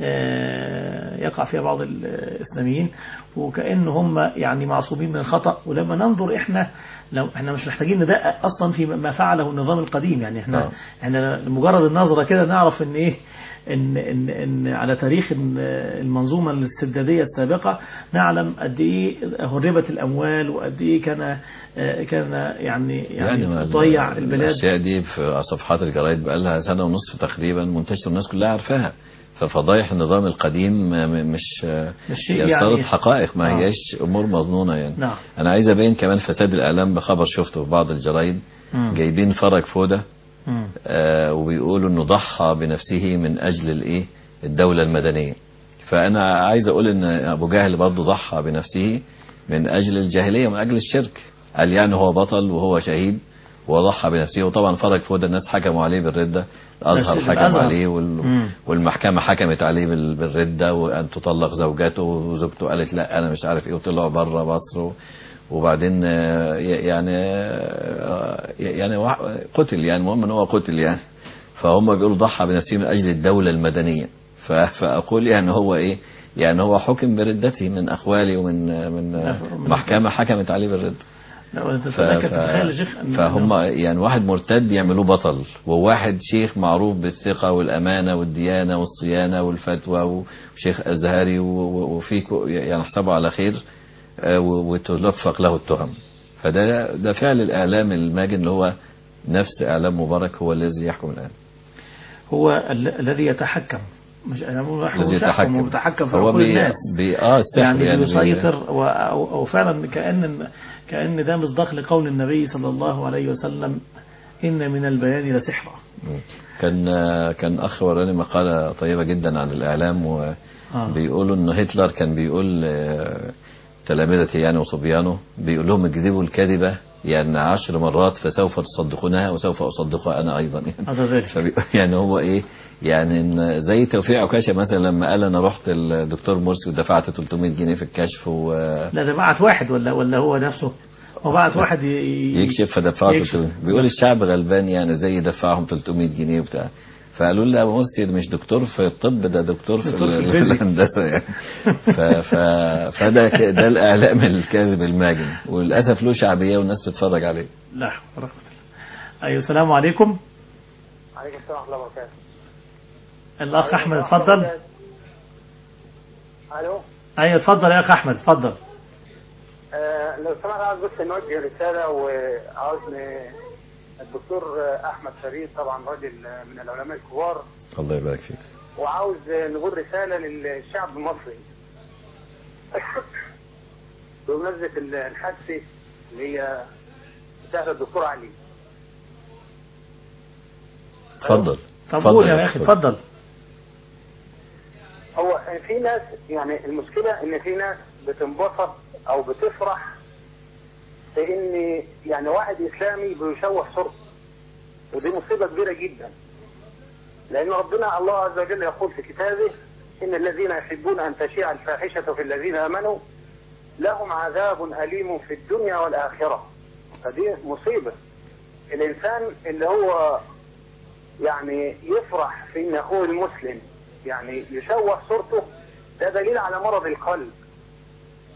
آه، يقع فيها بعض الإسلاميين وكأن هم يعني معصومين من الخطأ ولما ننظر إحنا لو إحنا مش محتاجين ندقق أصلا في ما فعله النظام القديم يعني إحنا نعم. إحنا مجرد النظرة كده نعرف إن إيه إن, إن, إن على تاريخ إن المنظومة الاستبدادية السابقة نعلم قد إيه هربت الأموال وقد إيه كان آه، كان يعني يعني, ما تضيع ال- البلاد الأشياء دي في صفحات الجرايد بقالها سنة ونصف تقريبا منتشرة الناس كلها عارفاها ففضايح النظام القديم م- مش مش شيء يفترض يعني- حقائق ما آه. هياش أمور مظنونة يعني نعم. أنا عايز أبين كمان فساد الإعلام بخبر شفته في بعض الجرايد مم. جايبين فرج فودة مم. آه، وبيقولوا انه ضحى بنفسه من اجل الايه الدولة المدنية فانا عايز اقول ان ابو جهل برضه ضحى بنفسه من اجل الجاهلية ومن اجل الشرك قال يعني هو بطل وهو شهيد وضحى بنفسه وطبعا فرج فودة الناس حكموا عليه بالردة الازهر بس حكم الأزهر. عليه وال... مم. والمحكمة حكمت عليه بال- بالردة وان تطلق زوجته وزوجته قالت لا انا مش عارف ايه وطلعوا بره مصر و... وبعدين آه، يعني آه، يعني وح- قتل يعني المهم ان هو قتل يعني فهم بيقولوا ضحى بنفسه من اجل الدوله المدنيه ف- فاقول يعني هو ايه يعني هو حكم بردته من اخوالي ومن من من- محكمه حكمت عليه بالرد لا، أنت ف- تتذكر ف- تتخيل يا شيخ أن- فهم يعني واحد مرتد يعملوه بطل وواحد شيخ معروف بالثقة والأمانة والديانة والصيانة والفتوى وشيخ أزهري و- و- وفي كو- يعني حسابه على خير آه، و- وتلفق له التهم فده ده فعل الإعلام الماجن اللي هو نفس إعلام مبارك هو الذي يحكم الآن هو ال- الذي يتحكم مش أنا بقول واحد الذي مش يحكم، يتحكم هو بيتحكم في هو عقول بي الناس بي اه السحر يعني, يعني, بي- بيسيطر و- أو, أو فعلا كأن كأن ده مصداق لقول النبي صلى الله عليه وسلم إن من البيان لسحرا كان كان اخ وراني مقاله طيبه جدا عن الاعلام آه. وبيقولوا ان هتلر كان بيقول آه، تلامذته يعني وصبيانه بيقول لهم اكذبوا الكذبه يعني عشر مرات فسوف تصدقونها وسوف اصدقها انا ايضا يعني هذا ذلك فبي- يعني هو ايه يعني إن زي توفيق عكاشه مثلا لما قال انا رحت الدكتور مرسي ودفعت 300 جنيه في الكشف و لا ده بعت واحد ولا ولا هو نفسه هو بعت واحد ي- ي- يكشف فدفعه يكشف. 300 بيقول الشعب غلبان يعني زي دفعهم 300 جنيه وبتاع فقالوا له ابو مرسي ده مش دكتور في الطب ده دكتور في, دكتور في ال- في الفيزياء. الهندسه يعني ف ف فده ك- ده الاعلام الكاذب الماجن وللاسف له شعبيه والناس بتتفرج عليه لا حول ولا قوة إلا أيوة السلام عليكم عليكم السلام ورحمه الله وبركاته الأخ أحمد اتفضل الو أيوة اتفضل يا أخ أحمد اتفضل آه لو سمحت عاوز بس نوجه رساله وعاوز ن- الدكتور احمد فريد طبعا راجل من العلماء الكبار الله يبارك فيك وعاوز نقول رساله للشعب المصري بمناسبه الحادثه اللي هي بتاعت الدكتور علي اتفضل طب اتفضل قول يا أخي اتفضل هو في ناس يعني المشكلة ان في ناس بتنبسط او بتفرح في ان يعني واحد اسلامي بيشوه صورته ودي مصيبة كبيرة جدا لان ربنا الله عز وجل يقول في كتابه ان الذين يحبون ان تشيع الفاحشة في الذين امنوا لهم عذاب اليم في الدنيا والاخرة فدي مصيبة الانسان اللي هو يعني يفرح في ان اخوه المسلم يعني يشوه صورته ده دليل على مرض القلب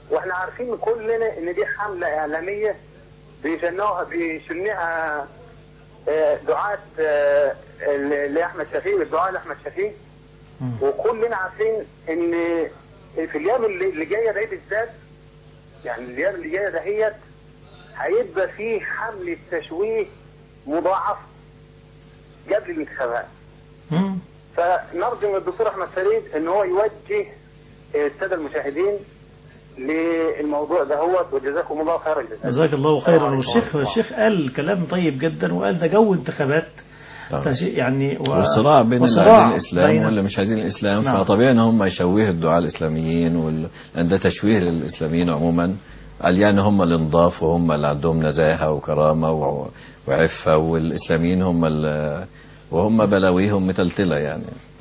واحنا عارفين كلنا ان دي حملة اعلامية بيشنوها بيشنها آه، دعاة آه، ل- لأحمد شفيق الدعاء لأحمد شفيق مم. وكلنا عارفين ان في الايام اللي اللي جايه دي بالذات يعني الايام اللي جايه دهيت هيبقى فيه حمله تشويه مضاعف قبل الانتخابات مم. فنرجو من الدكتور احمد فريد ان هو يوجه الساده المشاهدين للموضوع دهوت وجزاكم الله خير الجزاء جزاك الله خيرا السلام عليكم والشيخ ورحمة الله. الشيخ قال كلام طيب جدا وقال ده جو انتخابات طبعا. فشيء يعني و... والصراع بين اللي وصراع عايزين الاسلام بين- واللي مش عايزين الاسلام نعم. فطبيعي ان هم يشوهوا الدعاء الاسلاميين وال... لان ده تشويه للاسلاميين عموما قال يعني هم اللي نضاف وهم اللي عندهم نزاهه وكرامه و... وعفه والاسلاميين هم اللي وهم بلاويهم متلتله يعني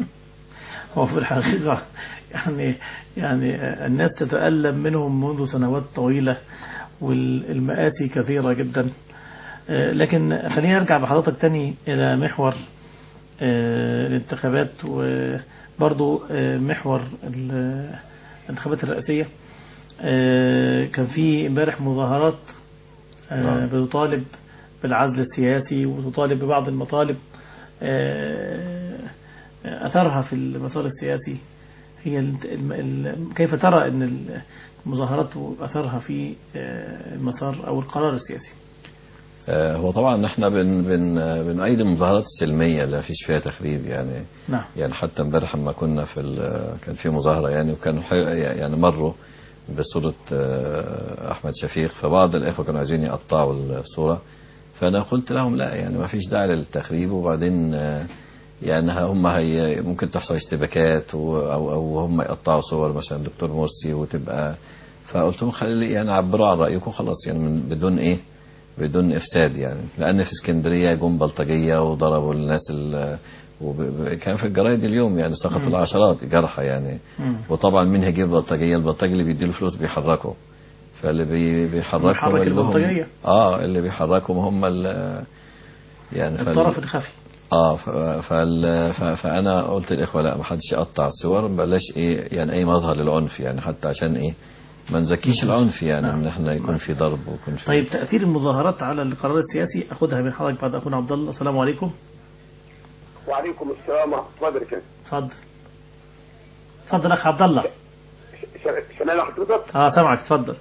هو في الحقيقة يعني يعني الناس تتألم منهم منذ سنوات طويلة والمآسي كثيرة جدا آه، لكن خلينا نرجع بحضرتك تاني إلى محور آه، الانتخابات وبرضو آه، محور ال- الانتخابات الرئاسية آه، كان في امبارح مظاهرات آه، نعم. بتطالب بالعزل السياسي وتطالب ببعض المطالب آه، أثرها في المسار السياسي هي ال- الم- ال- كيف ترى أن المظاهرات أثرها في آه، المسار أو القرار السياسي آه، هو طبعا احنا بن بن بنأيد المظاهرات السلميه اللي مفيش فيها تخريب يعني نعم يعني حتى امبارح لما كنا في ال- كان في مظاهره يعني وكانوا حي- يعني مروا بصوره آه، احمد شفيق فبعض الاخوه كانوا عايزين يقطعوا الصوره فانا قلت لهم لا يعني ما فيش داعي للتخريب وبعدين آه، يعني هم هي ممكن تحصل اشتباكات و- او او هم يقطعوا صور مثلا دكتور مرسي وتبقى فقلت لهم خلي يعني عبروا عن رايكم خلاص يعني من بدون ايه بدون افساد يعني لان في اسكندريه جم بلطجيه وضربوا الناس ال وب- كان في الجرايد اليوم يعني سقطوا العشرات جرحى يعني مم. وطبعا مين هيجيب بلطجيه البلطجي اللي بيديله فلوس بيحركه فاللي بي بيحركهم بيحرك اللي هم- البلطجية. اه اللي بيحركهم هم ال- يعني فال- الطرف الخفي اه ف... فال... ف... فانا قلت الاخوه لا ما حدش يقطع الصور بلاش ايه يعني اي مظهر للعنف يعني حتى عشان ايه ما نزكيش العنف يعني نعم. ان احنا يكون في ضرب ويكون في طيب تأثير المظاهرات على القرار السياسي أخذها من حضرتك بعد أخونا عبد الله السلام عليكم وعليكم السلام ورحمه الله وبركاته اتفضل اتفضل أخ عبد الله س- سامعني حضرتك اه سامعك اتفضل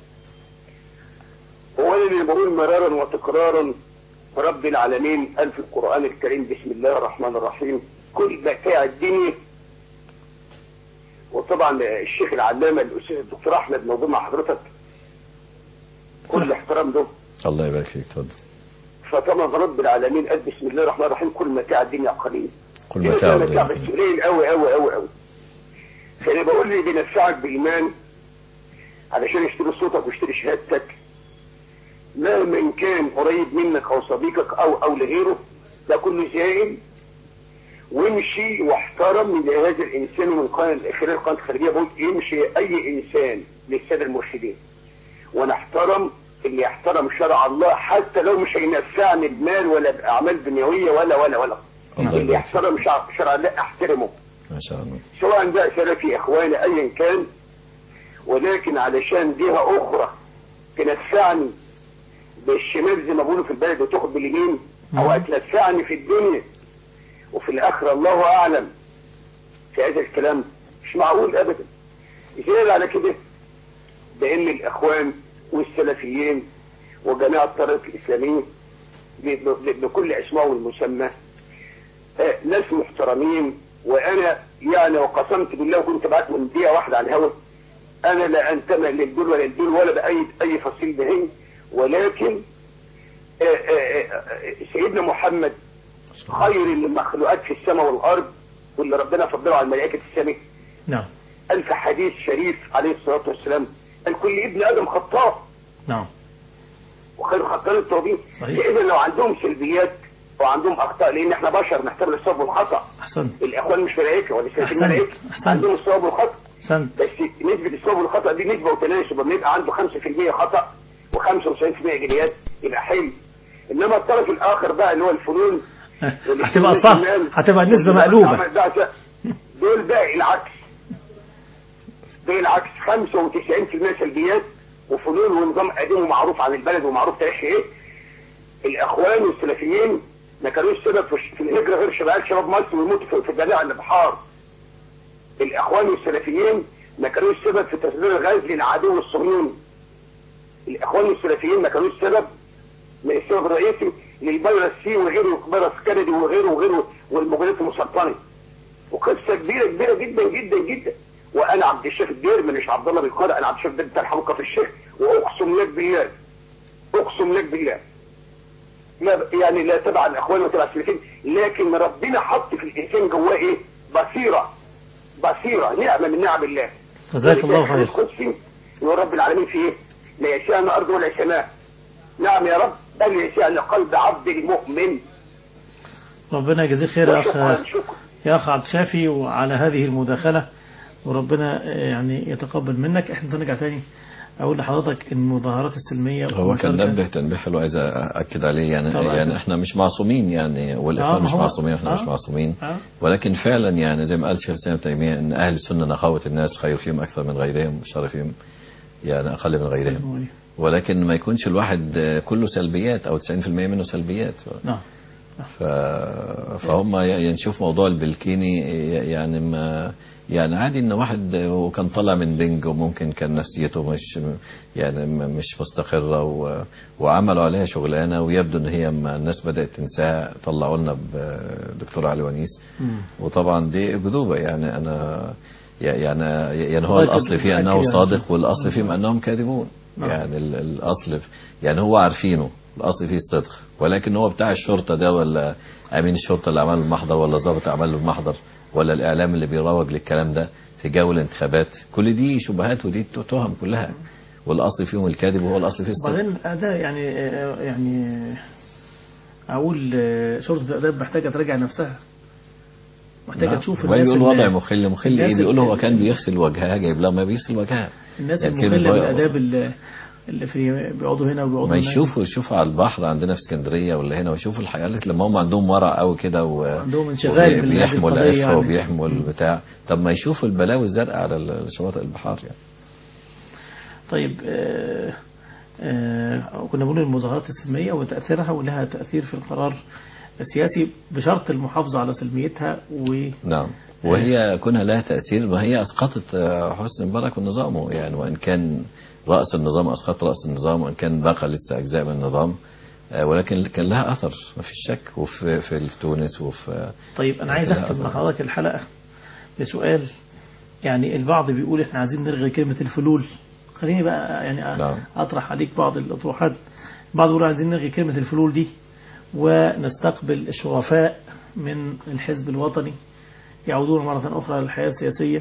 هو أنا اللي بقول مرارا وتكرارا رب العالمين قال في القرآن الكريم بسم الله الرحمن الرحيم كل متاع الدنيا وطبعا الشيخ العلامة الأستاذ الدكتور أحمد موجود مع حضرتك كل الاحترام له الله يبارك فيك اتفضل فطبعا رب العالمين قال بسم الله الرحمن الرحيم كل متاع الدنيا قليل كل دي متاع متاع الدنيا بس قليل قوي قوي قوي قوي فانا بقول لي بنفعك بايمان علشان اشتري صوتك واشتري شهادتك مهما كان قريب منك او صديقك او او لغيره ده كله زائل وامشي واحترم من هذا الانسان من قناه خلال قناه الخارجيه بقول يمشي اي انسان للساده المرشدين ونحترم اللي يحترم شرع الله حتى لو مش هينفعني بمال ولا باعمال دنيويه ولا ولا ولا الله اللي يبارك فيك يحترم شرع شرع الله احترمه ما شاء الله سواء بقى سلفي اخواني ايا كان ولكن علشان جهه اخرى تنفعني بالشمال زي ما بيقولوا في البلد وتاخد باليمين او مم. تنفعني في الدنيا وفي الاخره الله اعلم في هذا الكلام مش معقول ابدا زيادة على كده بان الاخوان والسلفيين وجميع الطرق الاسلاميه ب- ب- بكل اسمائهم المسمى آه، ناس محترمين وانا يعني وقسمت بالله وكنت بعت من دقيقه واحده على الهواء انا لا انتمي للدول ولا للدول ولا باي اي فصيل بهين ولكن آه، آه، آه، سيدنا محمد خير المخلوقات في السماء والارض واللي ربنا فضله على الملائكه السماء نعم قال في حديث شريف عليه الصلاه والسلام قال كل ابن ادم خطاء نعم وخير الخطاء التوبين صحيح. اذا لو عندهم سلبيات وعندهم اخطاء لان احنا بشر نحتمل الصواب والخطا أحسنت الاخوان مش ملائكه ولا سياسيين أحسنت. ملائكه أحسنت. عندهم الصواب والخطا أحسنت بس نسبه الصواب والخطا دي نسبه وتناسب لما يبقى عنده 5% خطا و95% ايجابيات يبقى حلو انما الطرف الاخر بقى اللي هو الفنون هتبقى صح هتبقى النسبة مقلوبة دول بقى العكس دول العكس 95% سلبيات وفنون ونظام قديم ومعروف عن البلد ومعروف تاريخ ايه الاخوان والسلفيين ما كانوش سبب في في الهجره غير شباب شباب مصر ويموتوا في- في جميع البحار الاخوان والسلفيين ما كانوش سبب في تصدير الغاز للعدو الصهيوني الاخوان والسلفيين ما كانوش سبب من السبب الرئيسي للفيروس سي وغيره فيروس كندي وغيره وغيره والمغريات المسرطنه وقصه كبيره كبيره جدا جدا جدا وانا عبد الشافي الدير مش عبد الله بالقارئ انا عبد الشافي الدير بتاع الحبوكه في الشيخ واقسم لك بالله اقسم لك بالله لا يعني لا تبع الاخوان ولا تبع السلفيين لكن ربنا حط في الانسان جواه ايه بصيره بصيره نعمه من نعم الله جزاك الله خير القدسي يقول رب العالمين في ايه لا يشاء ارض ولا سماء نعم يا رب بل يشاء قلب عبد المؤمن ربنا يجزيك خير يا وشكرا أخ شكرا يا أخ عبد الشافي وعلى هذه المداخلة وربنا يعني يتقبل منك احنا نرجع تاني أقول لحضرتك إن المظاهرات السلمية هو كان والمشاركة- نبه تنبيه حلو عايز أأكد عليه يعني طبعا. يعني احنا مش معصومين يعني والإخوان آه، ما مش هو- معصومين احنا آه. مش معصومين آه. ولكن فعلا يعني زي ما قال شيخ الإسلام ابن تيمية إن أهل السنة نخوة الناس خير فيهم أكثر من غيرهم وشر فيهم يعني أقل من غيرهم ولكن ما يكونش الواحد آه، كله سلبيات أو 90% منه سلبيات نعم ف... فهم ي- نشوف موضوع البلكيني ي- يعني ما يعني عادي ان واحد وكان طالع من بنج وممكن كان نفسيته مش يعني م- مش مستقره و... وعملوا عليها شغلانه ويبدو ان هي اما الناس بدات تنساها طلعوا لنا بدكتور علي ونيس مم. وطبعا دي اكذوبه يعني انا يعني يعني هو والله الاصل كنت فيه انه متأكد يعني. صادق والاصل فيهم انهم كاذبون نعم. يعني ال- الاصل يعني هو عارفينه الاصل فيه الصدق ولكن هو بتاع الشرطه ده ولا امين الشرطه اللي عمل له المحضر ولا ضابط عمل له المحضر ولا الاعلام اللي بيروج للكلام ده في جو الانتخابات كل دي شبهات ودي تهم كلها والاصل فيهم الكذب وهو الاصل فيه الصدق وبعدين ده يعني يعني أقول شرطة الآداب محتاجة تراجع نفسها محتاجة نعم. تشوف هو الناس بيقول اللي- وضع مخل مخل الناس ايه بيقول هو اللي- كان بيغسل وجهها جايب لها ما بيغسل وجهها الناس يعني كلمة المخلة بقى- بالآداب اللي اللي في بيقعدوا هنا وبيقعدوا ما هناك. يشوفوا يشوفوا على البحر عندنا في اسكندريه ولا هنا ويشوفوا الحيوانات لما هم عندهم ورع قوي كده و عندهم انشغال بالهذه بيحموا القضية العفه يعني. وبيحموا البتاع طب ما يشوفوا البلاوي الزرقاء على ال- شواطئ البحار يعني طيب آه آه كنا بنقول المظاهرات السلمية وتأثيرها ولها تأثير في القرار السياسي بشرط المحافظة على سلميتها و نعم وهي كونها لها تأثير ما هي أسقطت آه، حسني مبارك ونظامه يعني وإن كان رأس النظام أسقط رأس النظام وإن كان بقى لسه أجزاء من النظام آه، ولكن كان لها أثر ما فيش شك وفي في تونس وفي طيب أنا عايز لها أختم مع أثر. حضرتك الحلقة بسؤال يعني البعض بيقول إحنا عايزين نلغي كلمة الفلول خليني بقى يعني نعم. أطرح عليك بعض الأطروحات البعض بيقول عايزين نلغي كلمة الفلول دي ونستقبل الشرفاء من الحزب الوطني يعودون مرة أخرى للحياة السياسية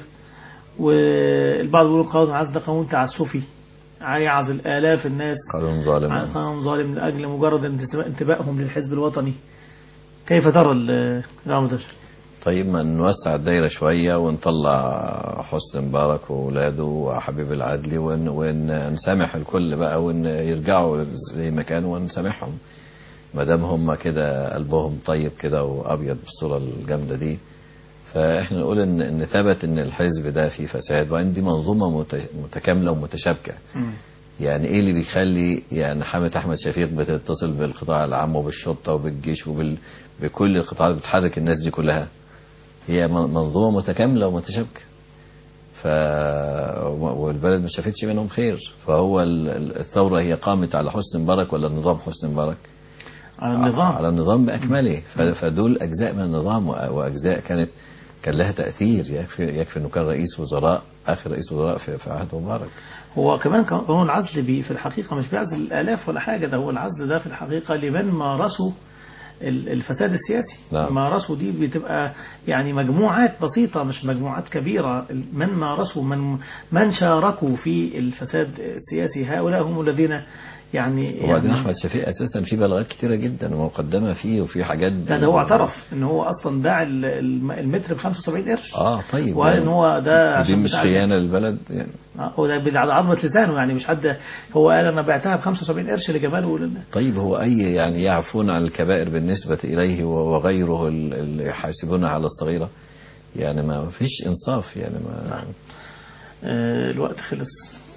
والبعض بيقول قانون العزل ده قانون تعسفي يعزل آلاف الناس قانون ظالم عن قانون ظالم لأجل مجرد انتساب- انتبائهم للحزب الوطني كيف ترى ال- الأمر ده؟ طيب ما نوسع الدايرة شوية ونطلع حسني مبارك وأولاده وحبيب العدلي ون- ونسامح الكل بقى ونرجعوا زي ما كانوا ونسامحهم ما دام هم كده قلبهم طيب كده وأبيض بالصورة الجامدة دي فإحنا نقول إن إن ثبت إن الحزب ده فيه فساد وإن دي منظومة مت- متكاملة ومتشابكة يعني ايه اللي بيخلي يعني حامد احمد شفيق بتتصل بالقطاع العام وبالشرطه وبالجيش وبال بكل القطاعات بتحرك الناس دي كلها هي من- منظومه متكامله ومتشابكه ف والبلد ما شافتش منهم خير فهو ال- ال- الثوره هي قامت على حسني مبارك ولا نظام حسني مبارك على النظام على النظام باكمله ف- فدول اجزاء من النظام وأ- واجزاء كانت كان لها تاثير يكفي يكفي انه كان رئيس وزراء اخر رئيس وزراء في في عهد مبارك هو كمان قانون العزل بي في الحقيقة مش بيعزل الآلاف ولا حاجة ده هو العزل ده في الحقيقة لمن مارسوا ال- الفساد السياسي نعم. مارسوا دي بتبقى يعني مجموعات بسيطة مش مجموعات كبيرة من مارسوا من من شاركوا في الفساد السياسي هؤلاء هم الذين يعني, وبعدين يعني احمد شفيق اساسا في بلاغات كتيره جدا ومقدمه فيه وفي حاجات ده, ده هو اعترف ان هو اصلا باع ال- الم- المتر ب 75 قرش اه طيب وقال ان هو ده دي عشان مش بتاع- خيانه للبلد يعني آه، هو ده بال- على عظمة لسانه يعني مش حد هو قال انا بعتها ب 75 قرش لجمال ولل- طيب هو اي يعني يعفون عن الكبائر بالنسبه اليه وغيره ال- اللي يحاسبونها على الصغيره يعني ما فيش انصاف يعني ما آه، الوقت خلص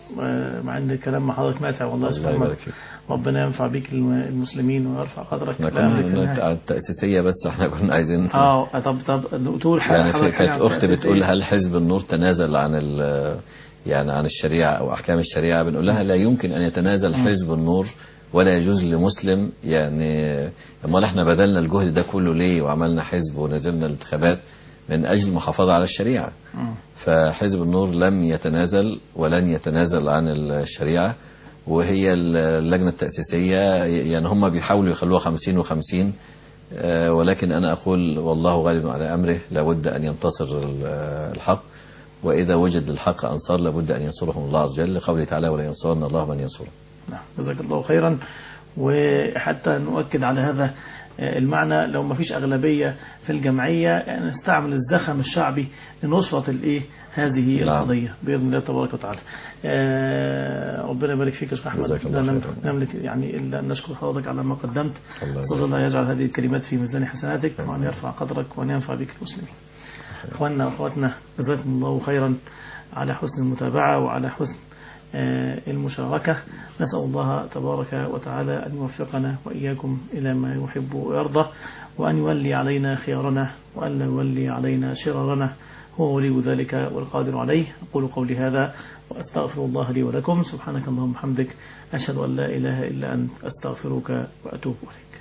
آه، مع ان الكلام مع حضرتك ماتع والله الله سبحانه يبارك فيك ربنا ينفع بيك الم- المسلمين ويرفع قدرك احنا لا أملك كنا النهاية. على التأسيسية بس احنا كنا عايزين اه طب طب تقول حاجه يعني في حضرتك حاجة كانت عن اختي التأسيس بتقول إيه؟ هل حزب النور تنازل عن ال يعني عن الشريعه او احكام الشريعه بنقول لها لا يمكن ان يتنازل حزب النور ولا يجوز لمسلم يعني امال احنا بذلنا الجهد ده كله ليه وعملنا حزب ونزلنا الانتخابات من اجل المحافظه على الشريعه مم. فحزب النور لم يتنازل ولن يتنازل عن الشريعة وهي اللجنة التأسيسية يعني هم بيحاولوا يخلوها خمسين وخمسين آه، ولكن أنا أقول والله غالب على أمره لابد أن ينتصر ال- الحق وإذا وجد للحق أنصار لابد أن ينصرهم الله عز وجل لقوله تعالى ولا ينصرن الله من ينصره نعم جزاك الله خيرا وحتى نؤكد على هذا المعنى لو ما فيش أغلبية في الجمعية يعني نستعمل الزخم الشعبي لنصرة الإيه هذه نعم. القضية بإذن الله تبارك وتعالى آه، ربنا يبارك فيك يا شيخ أحمد جزاك الله لا نم- خيرا. نملك يعني إلا أن نشكر حضرتك على ما قدمت الله أسأل الله يجعل هذه الكلمات في ميزان حسناتك وأن يرفع قدرك وأن ينفع بك المسلمين أخواننا وأخواتنا جزاكم الله خيرا على حسن المتابعة وعلى حسن آه، المشاركة نسأل الله تبارك وتعالى أن يوفقنا وإياكم إلى ما يحب ويرضى وأن يولي علينا خيارنا وأن لا يولي علينا شرارنا هو ولي ذلك والقادر عليه أقول قولي هذا وأستغفر الله لي ولكم سبحانك اللهم وبحمدك أشهد أن لا إله إلا أنت أستغفرك وأتوب إليك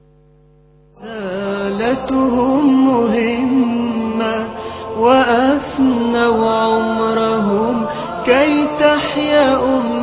رسالتهم مهمة وأفنوا عمرهم كي تحيا أمة